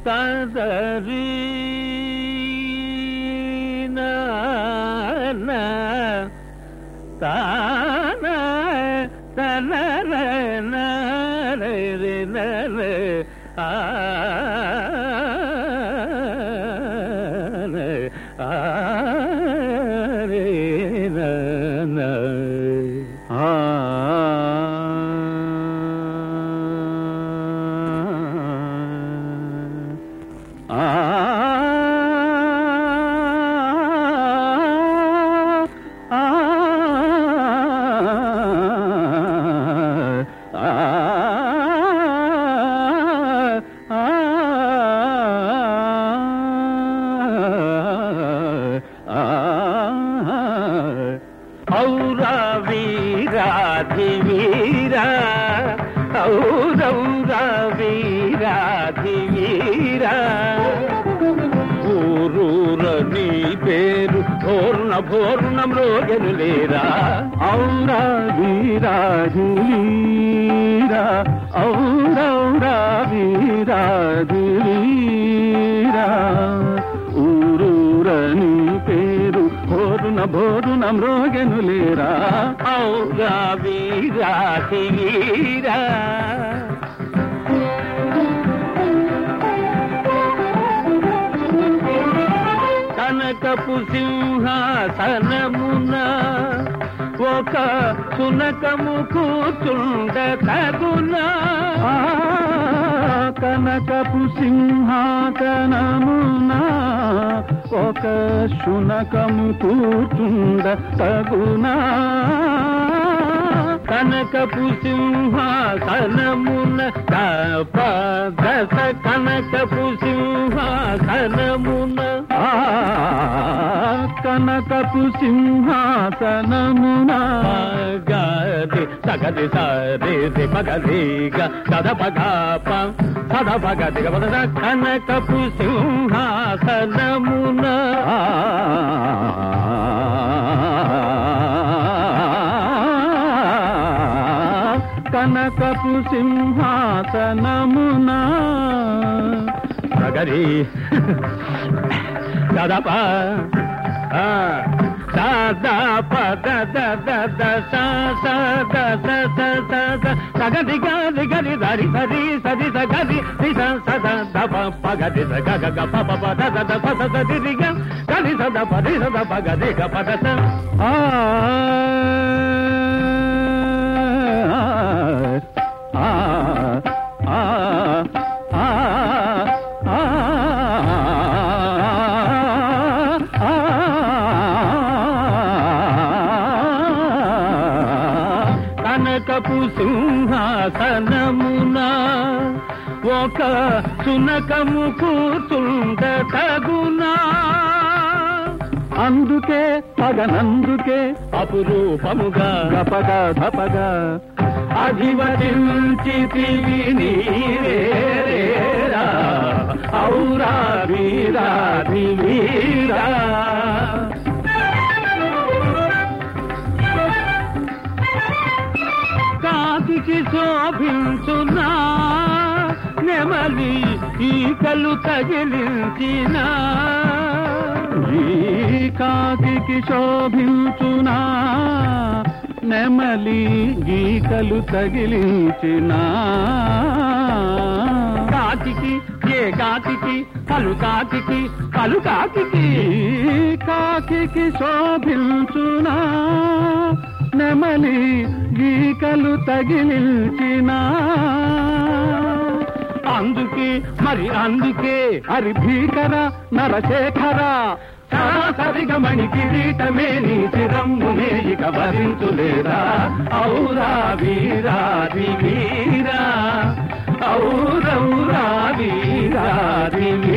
తదరి తాన తనర నరే నరే ఆ ఆ రే న ఆ ఔరా వీరాధి వీరా ఔరౌరా వీరాధి వీరా ఊరూర నీ పేరు పూర్ణ పూర్ణం రోజులు లేరా ఔరా వీరాధి వీరా ఔరౌరా వీరాధి వీరా ఊరూర నీ పేరు భోరున భోరున మ్రోగెను లేరా ఔరా వీరాధి వీరా కనకపు సింహాసనమున ఒక సునకము కూర్చుండ తగునా కనకపు సింహాసనమున ఒక శునకము కూర్చుండ తగునా కనకపు సింహాసనమున దశ కనకపు సింహాసనమున ఆ, కనకపు సింహాసనమున గది సగది సరి రి పగది గ సద పగ ప సద పగది గ పద కనకపు సింహాసనమున కనకపు సింహాసనమున సగరి గదప సదా పద ద ద స స ద స స స స సగది గది గది దరి సరి సరి స గది రి స స ద ద ప ప గది స గ గ గ ప ప ప ద ద ద ప స స ది రి గ గది స ద ప రి స ద ప గది గ ప ద స ఆ ఆ ఆ ఆ కనకపు సింహాసనమున ఒక సునకము కూర్చుండ తగునా అందుకే పగనందుకే అపురూపముగా గపగా ధపగా అధివసించితివి నీరేరా ఔరా వీరాధి వీరా కాకికి శోభించునా నెమలి ఈకలు తగిలించిన ఈ కాకికి శోభించునా నెమలి గీకలు తగిలించిన కాకికి ఏ కాకికి పలు కాకికి పలు కాకికి కాకికి శోభించునా నెమలి గీకలు తగిలించిన అందుకే మరి అందుకే హరి భీకర నరశేఖర సరిగమణి కిరీటమే నీ చిరమ్మునే ఇక వరించులేరా ఔరా వీరాది వీరా ఔరౌరా వీరాది వీరా